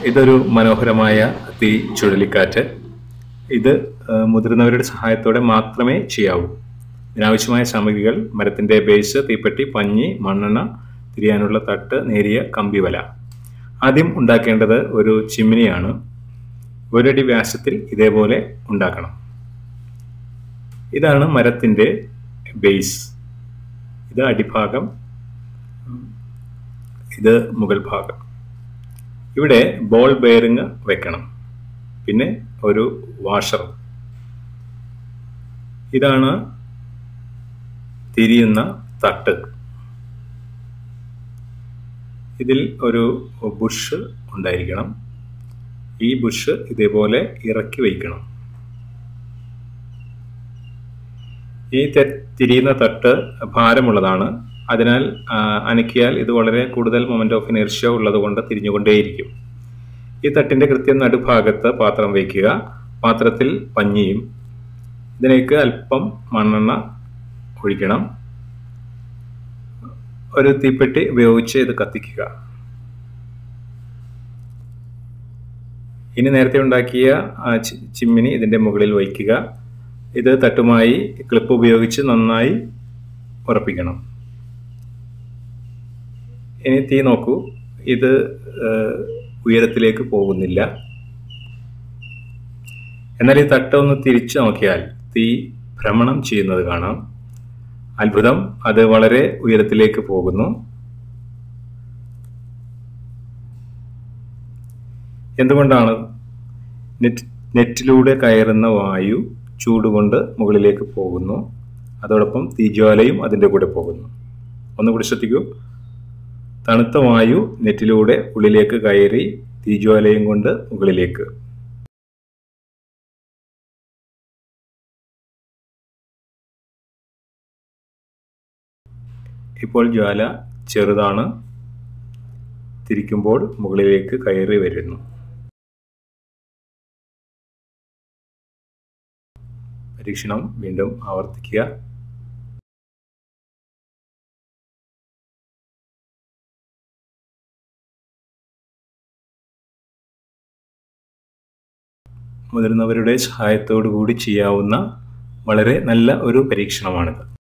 ഇതൊരു മനോഹരമായ തീ ചുഴലിക്കാറ്റ് ഇത് ആ, മുതിർന്നവരുടെ സഹായത്തോടെ മാത്രമേ ചെയ്യാവൂ ഇതിനാവശ്യമായ സാമഗ്രികൾ മരത്തിൻ്റെ ബേസ് തീപ്പെട്ടി പഞ്ഞി മണ്ണെണ്ണ തിരിയാനുള്ള തട്ട് നേരിയ കമ്പിവല ആദ്യം ഉണ്ടാക്കേണ്ടത് ഒരു ചിമ്മിനിയാണ് ഒരടി വ്യാസത്തിൽ ഇതേപോലെ ഉണ്ടാക്കണം ഇതാണ് മരത്തിൻ്റെ ബേസ് ഇത് അടിഭാഗം ഇത് മുകൾ ഭാഗം ഇവിടെ ബോൾ ബെയറിങ് വെക്കണം പിന്നെ ഒരു വാഷർ ഇതാണ് തിരിയുന്ന തട്ട് ഇതിൽ ഒരു ബുഷ് ഉണ്ടായിരിക്കണം ഈ ബുഷ് ഇതേപോലെ ഇറക്കി വയ്ക്കണം ഈ തെ- തിരിയുന്ന തട്ട് ഭാരമുള്ളതാണ് അതിനാൽ ആ, അനക്കിയാൽ ഇത് വളരെ കൂടുതൽ മൊമെന്റ് ഓഫ് ഇനർഷ്യ ഉള്ളതുകൊണ്ട് തിരിഞ്ഞുകൊണ്ടേയിരിക്കും ഈ തട്ടിന്റെ കൃത്യം നടുഭാഗത്ത് പാത്രം വയ്ക്കുക പാത്രത്തിൽ പഞ്ഞിയും ഇതിലേക്ക് അല്പം മണ്ണെണ്ണ ഒഴിക്കണം ഒരു തീപ്പെട്ടി ഉപയോഗിച്ച് ഇത് കത്തിക്കുക ഇനി നേരത്തെ ഉണ്ടാക്കിയ ആ ചി- ചിമ്മിനി ഇതിന്റെ മുകളിൽ വയ്ക്കുക ഇത് തട്ടുമായി ക്ലിപ്പ് ഉപയോഗിച്ച് നന്നായി ഉറപ്പിക്കണം ഇനി തീ നോക്കൂ ഇത് ഏഹ്, ഉയരത്തിലേക്ക് പോകുന്നില്ല എന്നാൽ ഈ തട്ട് ഒന്ന് തിരിച്ചു നോക്കിയാൽ തീ ഭ്രമണം ചെയ്യുന്നത് കാണാം അത്ഭുതം അത് വളരെ ഉയരത്തിലേക്ക് പോകുന്നു എന്തുകൊണ്ടാണ് നെറ്റ് നെറ്റിലൂടെ കയറുന്ന വായു ചൂടുകൊണ്ട് മുകളിലേക്ക് പോകുന്നു അതോടൊപ്പം തീജ്വാലയും അതിൻ്റെ കൂടെ പോകുന്നു ഒന്നുകൂടി ശ്രദ്ധിക്കൂ തണുത്ത വായു നെറ്റിലൂടെ ഉള്ളിലേക്ക് കയറി തീജ്വാലയും കൊണ്ട് മുകളിലേക്ക് ഇപ്പോൾ ജ്വാല ചെറുതാണ് തിരിക്കുമ്പോൾ മുകളിലേക്ക് കയറി വരുന്നു പരീക്ഷണം വീണ്ടും ആവർത്തിക്കുക മുതിർന്നവരുടെ സഹായത്തോടു കൂടി ചെയ്യാവുന്ന വളരെ നല്ല ഒരു പരീക്ഷണമാണിത്